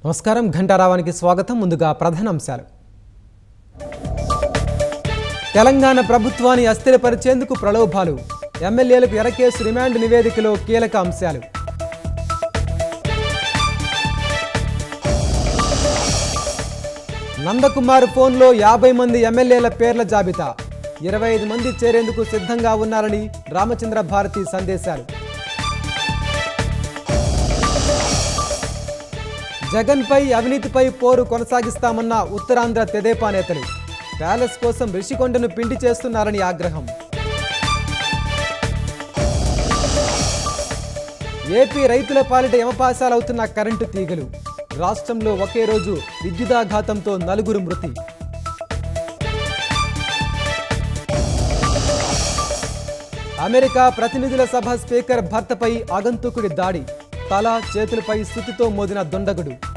నమస్కారం ఘంటారావానికి స్వాగతం ముందుగా ప్రధానాంశాలు తెలంగాణ ప్రభుత్వాన్ని అస్థిరపరిచేందుకు ప్రలోభాలు ఎమ్మెల్యేలకు ఎరకేసు రిమాండ్ నివేదికలో కీలక అంశాలు నందకుమార్ ఫోన్లో యాభై మంది ఎమ్మెల్యేల పేర్ల జాబితా ఇరవై ఐదు మంది చేరేందుకు సిద్ధంగా ఉన్నారని రామచంద్ర భారతి సందేశాలు జగన్పై అవినీతిపై పోరు కొనసాగిస్తామన్న ఉత్తరాంధ్ర తెదేపా నేతలు ప్యాలెస్ కోసం రిషికొండను పిండి చేస్తున్నారని ఆగ్రహం ఏపీ రైతుల పాలిట యమపాశాలవుతున్న కరెంటు తీగలు రాష్ట్రంలో ఒకే రోజు విద్యుదాఘాతంతో నలుగురు మృతి అమెరికా ప్రతినిధుల సభ స్పీకర్ భర్తపై ఆగంతుకుడి దాడి తల చేతులపై సుతితో మోదిన దుండగుడు